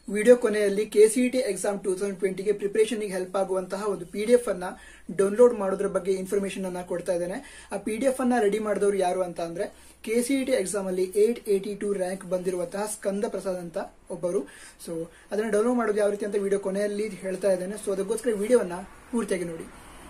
video ಕೊನೆಯಲ್ಲಿ KCET exam two thousand ಟ್ವೆಂಟಿಗೆ ಪ್ರಿಪರೇಷನ್ಗೆ ಹೆಲ್ಪ್ ಆಗುವಂತಹ ಒಂದು ಪಿ ಡಿ ಎಫ್ ಅನ್ನ ಡೌನ್ಲೋಡ್ ಮಾಡೋದ್ರ ಬಗ್ಗೆ ಇನ್ಫಾರ್ಮೇಶನ್ ಅನ್ನ ಕೊಡ್ತಾ ಇದ್ದೇನೆ ಆ ಪಿ ಡಿ ಎಫ್ ಅನ್ನ ರೆಡಿ ಮಾಡಿದವರು ಯಾರು ಅಂತ ಅಂದ್ರೆ ಕೆಸಿಇಟಿ ಎಕ್ಸಾಮ್ ಅಲ್ಲಿ ಏಟ್ ಏಟಿ ಟೂ ರ್ಯಾಂಕ್ ಬಂದಿರುವಂತಹ ಸ್ಕಂದ ಪ್ರಸಾದ್ ಅಂತ ಒಬ್ಬರು ಸೊ ಅದನ್ನ ಡೌನ್ಲೋಡ್ ಮಾಡೋದು ಯಾವ ರೀತಿ ಅಂತ ವಿಡಿಯೋ ಕೊನೆಯಲ್ಲಿ ಹೇಳ್ತಾ ಇದ್ದೇನೆ ಸೊ ಅದಕ್ಕೋಸ್ಕರ ವಿಡಿಯೋವನ್ನ ಪೂರ್ತಿಯಾಗಿ ನೋಡಿ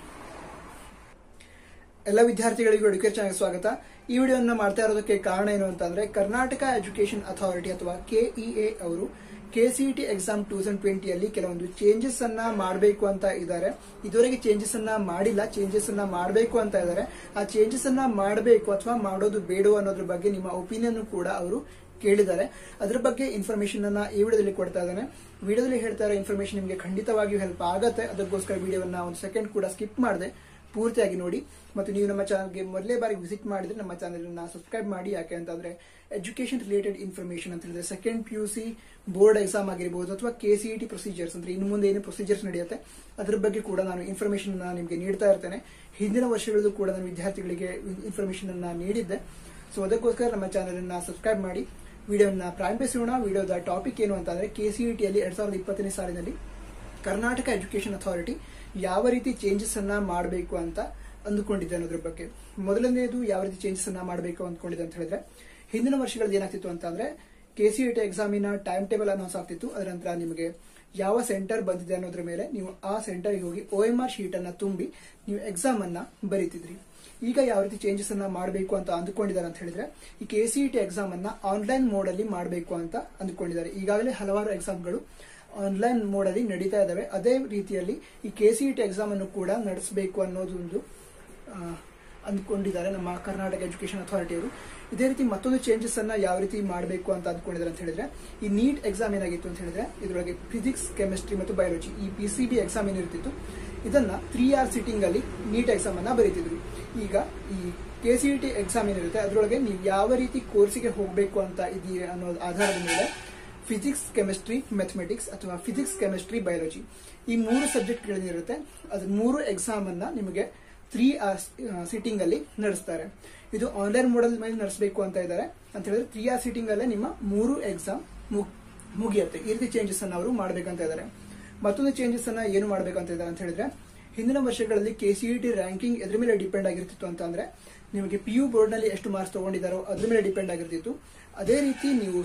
ಎಲ್ಲ ವಿದ್ಯಾರ್ಥಿಗಳಿಗೂ ಎಡ್ಯುಕೇರ್ ಚಾನಲ್ ಸ್ವಾಗತ ಈ ವಿಡಿಯೋನ ಮಾಡ್ತಾ ಇರೋದಕ್ಕೆ ಕಾರಣ ಏನು ಅಂತಂದ್ರೆ ಕರ್ನಾಟಕ ಎಜುಕೇಶನ್ ಅಥಾರಿಟಿ ಅಥವಾ ಕೆಇಎ ಅವರು ಕೆಸಿಇಟಿ ಎಕ್ಸಾಮ್ ಟೂ ತೌಸಂಡ್ ಟ್ವೆಂಟಿಯಲ್ಲಿ ಕೆಲವೊಂದು ಚೇಂಜಸ್ ಅನ್ನ ಮಾಡಬೇಕು ಅಂತ ಇದ್ದಾರೆ ಇದುವರೆಗೆ ಚೇಂಜಸ್ ಅನ್ನ ಮಾಡಿಲ್ಲ ಚೇಂಜಸ್ ಅನ್ನ ಮಾಡಬೇಕು ಅಂತ ಇದ್ದಾರೆ ಆ ಚೇಂಜಸ್ ಅನ್ನ ಮಾಡಬೇಕು ಅಥವಾ ಮಾಡೋದು ಬೇಡವೋ ಅನ್ನೋದ್ರ ಬಗ್ಗೆ ನಿಮ್ಮ ಒಪಿನಿಯನ್ ಕೂಡ ಅವರು ಕೇಳಿದ್ದಾರೆ ಅದ್ರ ಬಗ್ಗೆ ಇನ್ಫಾರ್ಮೇಶನ್ ಅನ್ನ ಈ ವಿಡಿಯೋದಲ್ಲಿ ಕೊಡ್ತಾ ಇದ್ದಾನೆ ವಿಡಿಯೋದಲ್ಲಿ ಹೇಳ್ತಾ ಇರೋ ಇನ್ಫಾರ್ಮೇಶನ್ ನಿಮಗೆ ಖಂಡಿತವಾಗಿಯೂ ಹೆಲ್ಪ್ ಆಗುತ್ತೆ ಅದಕ್ಕೋಸ್ಕರ ವಿಡಿಯೋವನ್ನ ಒಂದು ಸೆಕೆಂಡ್ ಕೂಡ ಸ್ಕಿಪ್ ಮಾಡಿದೆ ಪೂರ್ತಿಯಾಗಿ ನೋಡಿ ಮತ್ತು ನೀವು ನಮ್ಮ ಚಾನಲ್ಗೆ ಮೊದಲೇ ಬಾರಿ ವಿಸಿಟ್ ಮಾಡಿದ್ರೆ ನಮ್ಮ ಚಾನಲ್ ಸಬ್ಸ್ಕ್ರೈಬ್ ಮಾಡಿ ಯಾಕೆ ಅಂತಂದ್ರೆ ಎಜುಕೇಶನ್ ರಿಲೇಟೆಡ್ ಇನ್ಫಾರ್ಮೇಶನ್ ಅಂತ ಹೇಳಿದ್ರೆ second P U C board exam ಆಗಿರ್ಬೋದು ಅಥವಾ ಕೆಸಿಇಟಿ ಪ್ರೊಸೀಜರ್ಸ್ ಅಂದ್ರೆ ಇನ್ನು ಮುಂದೆ ಏನು ಪ್ರೊಸೀಜರ್ಸ್ ನಡೆಯುತ್ತೆ ಅದ್ರ ಬಗ್ಗೆ ಕೂಡ ನಾನು ಇನ್ಫಾರ್ಮೇಶನ್ ನಿಮಗೆ ನೀಡ್ತಾ ಇರ್ತೇನೆ ಹಿಂದಿನ ವರ್ಷಗಳಲ್ಲೂ ಕೂಡ ನಾನು ವಿದ್ಯಾರ್ಥಿಗಳಿಗೆ ಇನ್ಫಾರ್ಮೇಶನ್ ಅನ್ನ ನೀಡಿದ್ದೆ ಸೊ ಅದಕ್ಕೋಸ್ಕರ ನಮ್ಮ ಚಾನಲ್ ಅನ್ನ ಸಬ್ಸ್ಕ್ರೈಬ್ ಮಾಡಿ ವಿಡಿಯೋನ ಪ್ರಾರಂಭಿಸೋಣ ವಿಡಿಯೋದ ಟಾಪಿಕ್ ಏನು ಅಂತಂದ್ರೆ ಕೆಸಿಇಟಿಯಲ್ಲಿ ಎರಡ್ ಸಾವಿರದ ಇಪ್ಪತ್ತನೇ ಸಾಲಿನಲ್ಲಿ ಕರ್ನಾಟಕ ಎಜುಕೇಶನ್ ಅಥಾರಿಟಿ ಯಾವ ರೀತಿ ಚೇಂಜಸ್ ಅನ್ನ ಮಾಡಬೇಕು ಅಂತ ಅಂದುಕೊಂಡಿದ್ದೆ ಅನ್ನೋದ್ರ ಬಗ್ಗೆ ಮೊದಲನೇದು ಯಾವ ರೀತಿ ಚೇಂಜಸ್ ಅನ್ನ ಮಾಡಬೇಕು ಅಂದ್ಕೊಂಡಿದ್ದೆ ಅಂತ ಹೇಳಿದ್ರೆ ಹಿಂದಿನ ವರ್ಷಗಳಲ್ಲಿ ಏನಾಗ್ತಿತ್ತು ಅಂತಂದ್ರೆ ಕೆಸಿಇಟಿ ಎಕ್ಸಾಮಿನ ಟೈಮ್ ಟೇಬಲ್ ಅನೌನ್ಸ್ ಆಗ್ತಿತ್ತು ಅದರ ನಂತರ ನಿಮಗೆ ಯಾವ ಸೆಂಟರ್ ಬಂದಿದೆ ಅನ್ನೋದ್ರ ಮೇಲೆ ನೀವು ಆ ಸೆಂಟರ್ಗೆ ಹೋಗಿ ಒ ಎಂ ಆರ್ ಶೀಟ್ ಅನ್ನ ತುಂಬಿ ನೀವು ಎಕ್ಸಾಮ್ ಅನ್ನ ಬರೀತಿದ್ರಿ ಈಗ ಯಾವ ರೀತಿ ಚೇಂಜಸ್ ಅನ್ನ ಮಾಡಬೇಕು ಅಂತ ಅಂದುಕೊಂಡಿದ್ದಾರೆ ಅಂತ ಹೇಳಿದ್ರೆ ಈ ಕೆಸಿಇಟಿ ಎಕ್ಸಾಮ್ ಅನ್ನ ಆನ್ಲೈನ್ ಮೋಡ್ ಅಲ್ಲಿ ಮಾಡಬೇಕು ಅಂತ ಅಂದುಕೊಂಡಿದ್ದಾರೆ ಈಗಾಗಲೇ ಹಲವಾರು ಎಕ್ಸಾಮ್ಗಳು ಆನ್ಲೈನ್ ಮೋಡ್ ಅಲ್ಲಿ ನಡೀತಾ ಇದಾವೆ ಅದೇ ರೀತಿಯಲ್ಲಿ ಈ ಕೆಸಿಇಟಿ ಎಕ್ಸಾಮ್ ಅನ್ನು ಕೂಡ ನಡೆಸಬೇಕು ಅನ್ನೋದೊಂದು ಆ, ಅಂದ್ಕೊಂಡಿದ್ದಾರೆ ನಮ್ಮ ಕರ್ನಾಟಕ ಎಜುಕೇಶನ್ ಅಥಾರಿಟಿಯವರು ಇದೇ ರೀತಿ ಮತ್ತೊಂದು ಚೇಂಜಸ್ ಅನ್ನ ಯಾವ ರೀತಿ ಮಾಡಬೇಕು ಅಂತ ಅಂದ್ಕೊಂಡಿದ್ದಾರೆ ಅಂತ ಹೇಳಿದ್ರೆ ಈ ನೀಟ್ ಎಕ್ಸಾಮ್ ಏನಾಗಿತ್ತು ಅಂತ ಹೇಳಿದ್ರೆ ಇದರೊಳಗೆ ಫಿಸಿಕ್ಸ್ ಕೆಮಿಸ್ಟ್ರಿ ಮತ್ತು ಬಯಾಲಜಿ ಈ ಪಿ ಸಿ ಬಿ ಎಕ್ಸಾಮ್ ಏನಿರ್ತಿತ್ತು ಇದನ್ನ ತ್ರೀ ಆರ್ ಸಿಟಿಂಗ್ ಅಲ್ಲಿ ನೀಟ್ ಎಕ್ಸಾಮ್ ಅನ್ನ ಬರೀತಿದ್ರು ಈಗ ಈ ಕೆ ಸಿ ಟಿ ಎಕ್ಸಾಮ್ ಏನಿರುತ್ತೆ ಅದರೊಳಗೆ ನೀವು ಯಾವ ರೀತಿ ಕೋರ್ಸಿಗೆ ಹೋಗಬೇಕು ಅಂತ ಇದೀರಿ ಅನ್ನೋ ಆಧಾರದ ಮೇಲೆ ಫಿಸಿಕ್ಸ್ ಕೆಮಿಸ್ಟ್ರಿ ಮ್ಯಾಥಮೆಟಿಕ್ಸ್ ಅಥವಾ ಫಿಸಿಕ್ಸ್ ಕೆಮಿಸ್ಟ್ರಿ ಬಯಾಲಜಿ ಈ ಮೂರು ಸಬ್ಜೆಕ್ಟ್ಗಳೇನಿರುತ್ತೆ ಅದ್ರ ಮೂರು ಎಕ್ಸಾಮ್ ಅನ್ನ ನಿಮಗೆ ತ್ರೀ ಸಿಟಿಂಗ್ ಅಲ್ಲಿ ನಡೆಸ್ತಾರೆ ಇದು ಆನ್ಲೈನ್ ಮೋಡಲ್ ಮೇಲೆ ನಡೆಸಬೇಕು ಅಂತ ಇದ್ದಾರೆ ಅಂತ ಹೇಳಿದ್ರೆ ತ್ರೀ ಆರ್ ಸಿಟಿಂಗ್ ಅಲ್ಲೇ ನಿಮ್ಮ ಮೂರು ಎಕ್ಸಾಮ್ ಮುಗಿಯುತ್ತೆ ಈ ರೀತಿ ಚೇಂಜಸ್ ಅನ್ನ ಅವರು ಮಾಡ್ಬೇಕಂತ ಇದ್ದಾರೆ ಮತ್ತೊಂದು ಚೇಂಜಸ್ ಅನ್ನ ಏನು ಮಾಡ್ಬೇಕಂತ ಇದ್ದಾರೆ ಅಂತ ಹೇಳಿದ್ರೆ ಹಿಂದಿನ ವರ್ಷಗಳಲ್ಲಿ ಕೆಸಿಇಟಿ ರ್ಯಾಂಕಿಂಗ್ ಎದ್ರ ಮೇಲೆ ಡಿಪೆಂಡ್ ಆಗಿರ್ತಿತ್ತು ಅಂತ ಅಂದ್ರೆ ನಿಮಗೆ ಪಿ ಯು ಬೋರ್ಡ್ ನಲ್ಲಿ ಎಷ್ಟು ಮಾರ್ಕ್ಸ್ ತಗೊಂಡಿದ್ದಾರೋ ಅದ್ರ ಮೇಲೆ ಡಿಪೆಂಡ್ ಆಗಿರ್ತಿತ್ತು ಅದೇ ರೀತಿ ನೀವು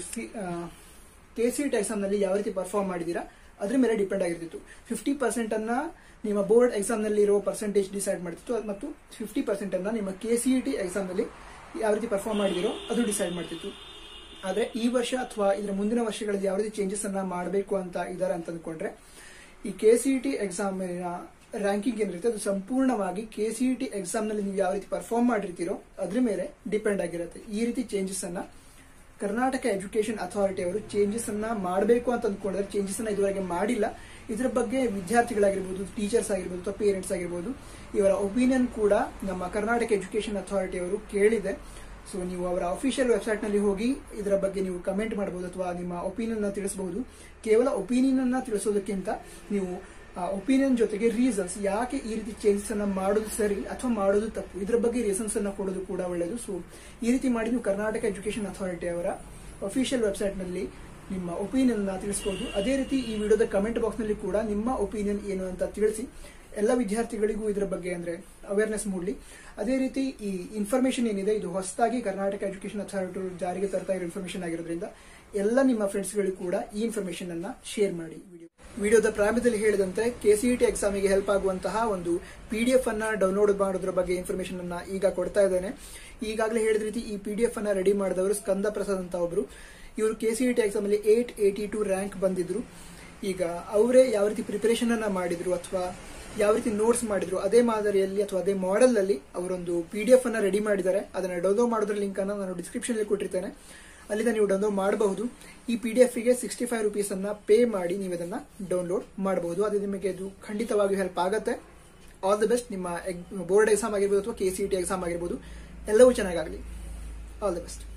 ಕೆಸಿಇಟಿ ಎಕ್ಸಾಮ್ ನಲ್ಲಿ ಯಾವ ರೀತಿ ಪರ್ಫಾರ್ಮ್ ಮಾಡಿದೀರಾ ಅದ್ರ ಮೇಲೆ ಡಿಪೆಂಡ್ ಆಗಿರ್ತಿತ್ತು ಫಿಫ್ಟಿ ಪರ್ಸೆಂಟ್ ಅನ್ನ ನಿಮ್ಮ ಬೋರ್ಡ್ ಎಕ್ಸಾಮ್ ನಲ್ಲಿ ಇರುವ ಪರ್ಸೆಂಟೇಜ್ ಡಿಸೈಡ್ ಮಾಡ್ತಿತ್ತು ಅದ್ ಮತ್ತು ಫಿಫ್ಟಿ ಪರ್ಸೆಂಟ್ ಅನ್ನ ನಿಮ್ಮ ಕೆಸಿಇಟಿ ಎಕ್ಸಾಮ್ ನಲ್ಲಿ ಯಾವ ರೀತಿ ಪರ್ಫಾರ್ಮ್ ಮಾಡಿದಿರೋ ಅದು ಡಿಸೈಡ್ ಮಾಡ್ತಿತ್ತು ಆದ್ರೆ ಈ ವರ್ಷ ಅಥವಾ ಇದರ ಮುಂದಿನ ವರ್ಷಗಳಲ್ಲಿ ಯಾವ ರೀತಿ ಚೇಂಜಸ್ ಅನ್ನ ಮಾಡಬೇಕು ಅಂತ ಇದಾರೆ ಅಂತ ಅಂದ್ಕೊಂಡ್ರೆ ಈ ಕೆಸಿಇಟಿ ಎಕ್ಸಾಮಿನ ರ್ಯಾಂಕಿಂಗ್ ಏನಿರುತ್ತೆ ಅದು ಸಂಪೂರ್ಣವಾಗಿ ಕೆಸಿಇಟಿ ಎಕ್ಸಾಮ್ ನಲ್ಲಿ ನೀವು ಯಾವ ರೀತಿ ಪರ್ಫಾರ್ಮ್ ಮಾಡಿರ್ತೀರೋ ಅದ್ರ ಮೇಲೆ ಡಿಪೆಂಡ್ ಆಗಿರುತ್ತೆ ಈ ರೀತಿ ಚೇಂಜಸ್ ಅನ್ನ ಕರ್ನಾಟಕ ಎಜುಕೇಶನ್ ಅಥಾರಿಟಿ ಅವರು ಚೇಂಜಸ್ ಅನ್ನ ಮಾಡಬೇಕು ಅಂತ ಅಂದ್ಕೊಂಡಿದ್ರೆ ಚೇಂಜಸ್ ಅನ್ನ ಇದುವರೆಗೆ ಮಾಡಿಲ್ಲ ಇದರ ಬಗ್ಗೆ ವಿದ್ಯಾರ್ಥಿಗಳಾಗಿರ್ಬೋದು ಟೀಚರ್ಸ್ ಆಗಿರ್ಬೋದು ಅಥವಾ ಪೇರೆಂಟ್ಸ್ ಆಗಿರ್ಬೋದು ಇವರ ಒಪಿನಿಯನ್ ಕೂಡ ನಮ್ಮ ಕರ್ನಾಟಕ ಎಜುಕೇಶನ್ ಅಥಾರಿಟಿ ಅವರು ಕೇಳಿದೆ ಸೊ ನೀವು ಅವರ ಅಫಿಷಿಯಲ್ ವೆಬ್ಸೈಟ್ ನಲ್ಲಿ ಹೋಗಿ ಇದರ ಬಗ್ಗೆ ನೀವು ಕಮೆಂಟ್ ಮಾಡಬಹುದು ಅಥವಾ ನಿಮ್ಮ ಒಪಿನಿಯನ್ ನ ತಿಳಿಸಬಹುದು ಕೇವಲ ಒಪಿನಿಯನ್ ಅನ್ನ ತಿಳಿಸೋದಕ್ಕಿಂತ ನೀವು ಒಪಿನಿಯನ್ ಜೊತೆಗೆ ರೀಸನ್ಸ್ ಯಾಕೆ ಈ ರೀತಿ ಚೇಂಜಸ್ ಅನ್ನ ಮಾಡೋದು ಸರಿ ಅಥವಾ ಮಾಡೋದು ತಪ್ಪು ಇದರ ಬಗ್ಗೆ ರೀಸನ್ಸ್ ಅನ್ನ ಕೊಡೋದು ಕೂಡ ಒಳ್ಳೆಯದು ಸೊ ಈ ರೀತಿ ಮಾಡಿ ನೀವು ಕರ್ನಾಟಕ ಎಜುಕೇಶನ್ ಅಥಾರಿಟಿ ಅವರ ಅಫಿಷಿಯಲ್ ವೆಬ್ಸೈಟ್ ನಲ್ಲಿ ನಿಮ್ಮ ಒಪಿನಿಯನ್ ನ ತಿಳಿಸಬಹುದು ಅದೇ ರೀತಿ ಈ ವಿಡಿಯೋದ ಕಮೆಂಟ್ ಬಾಕ್ಸ್ ನಲ್ಲಿ ಕೂಡ ನಿಮ್ಮ ಒಪಿನಿಯನ್ ಏನು ಅಂತ ತಿಳಿಸಿ ಎಲ್ಲ ವಿದ್ಯಾರ್ಥಿಗಳಿಗೂ ಇದರ ಬಗ್ಗೆ ಅಂದ್ರೆ ಅವೇರ್ನೆಸ್ ಮೂಡಲಿ ಅದೇ ರೀತಿ ಈ ಇನ್ಫಾರ್ಮೇಶನ್ ಏನಿದೆ ಇದು ಹೊಸದಾಗಿ ಕರ್ನಾಟಕ ಎಜುಕೇಶನ್ ಅಥಾರಿಟಿ ಜಾರಿಗೆ ತರ್ತಾ ಇರೋ ಇನ್ಫಾರ್ಮೇಶನ್ ಆಗಿರೋದ್ರಿಂದ ಎಲ್ಲ ನಿಮ್ಮ ಫ್ರೆಂಡ್ಸ್ಗಳಿಗೂ ಕೂಡ ಈ ಇನ್ಫಾರ್ಮೇಶನ್ ಅನ್ನ ಶೇರ್ ಮಾಡಿ ವಿಡಿಯೋ ವಿಡಿಯೋದ ಪ್ರಾರಂಭದಲ್ಲಿ ಹೇಳಿದಂತೆ ಕೆಸಿಇಟಿ ಎಕ್ಸಾಮಿಗೆ ಹೆಲ್ಪ್ ಆಗುವಂತಹ ಒಂದು ಪಿಡಿಎಫ್ ಅನ್ನ ಡೌನ್ಲೋಡ್ ಮಾಡೋದ್ರ ಬಗ್ಗೆ ಇನ್ಫಾರ್ಮೇಶನ್ ಅನ್ನ ಈಗ ಕೊಡ್ತಾ ಇದ್ದೇನೆ ಈಗಾಗಲೇ ಹೇಳಿದ ರೀತಿ ಈ ಪಿಡಿಎಫ್ ಅನ್ನ ರೆಡಿ ಮಾಡಿದವರು ಸ್ಕಂದ ಪ್ರಸಾದ್ ಅಂತ ಒಬ್ರು ಇವರು ಕೆಸಿಇಟಿ ಎಕ್ಸಾಮ್ ಅಲ್ಲಿ ಏಟ್ ಏಟಿ ಟು ರ್ಯಾಂಕ್ ಬಂದಿದ್ರು ಈಗ ಅವರೇ ಯಾವ ರೀತಿ ಪ್ರಿಪರೇಷನ್ ಅನ್ನ ಮಾಡಿದ್ರು ಅಥವಾ ಯಾವ ರೀತಿ ನೋಟ್ಸ್ ಮಾಡಿದ್ರು ಅದೇ ಮಾದರಿಯಲ್ಲಿ ಅಥವಾ ಅದೇ ಮಾಡೆಲ್ ಅಲ್ಲಿ ಅವರೊಂದು ಪಿ ಡಿ ಎಫ್ ಅನ್ನ ರೆಡಿ ಮಾಡಿದ್ದಾರೆ ಅದನ್ನ ಡೌನ್ಲೋಡ್ ಮಾಡೋದ್ರ ಲಿಂಕ್ ಅನ್ನ ನಾನು ಡಿಸ್ಕ್ರಿಪ್ಷನ್ ಅಲ್ಲಿ ಕೊಟ್ಟಿರ್ತೇನೆ ಅಲ್ಲಿಂದ ನೀವು ಡೌನ್ಲೋಡ್ ಮಾಡಬಹುದು ಈ ಪಿ ಡಿ ಎಫ್ ಗೆ ಸಿಕ್ಸ್ಟಿ ಫೈವ್ ರುಪೀಸ್ ಅನ್ನ ಪೇ ಮಾಡಿ ನೀವು ಅದನ್ನ ಡೌನ್ಲೋಡ್ ಮಾಡಬಹುದು ಅದು ನಿಮಗೆ ಇದು ಖಂಡಿತವಾಗಿಯೂ ಹೆಲ್ಪ್ ಆಗುತ್ತೆ ಆಲ್ ದಿ ಬೆಸ್ಟ್ ನಿಮ್ಮ ಬೋರ್ಡ್ ಎಕ್ಸಾಮ್ ಆಗಿರ್ಬೋದು ಅಥವಾ ಕೆ ಸಿ ಟಿ ಎಕ್ಸಾಮ್ ಆಗಿರ್ಬೋದು ಎಲ್ಲವೂ ಚೆನ್ನಾಗಾಗಲಿ ಆಲ್ ದಿ ಬೆಸ್ಟ್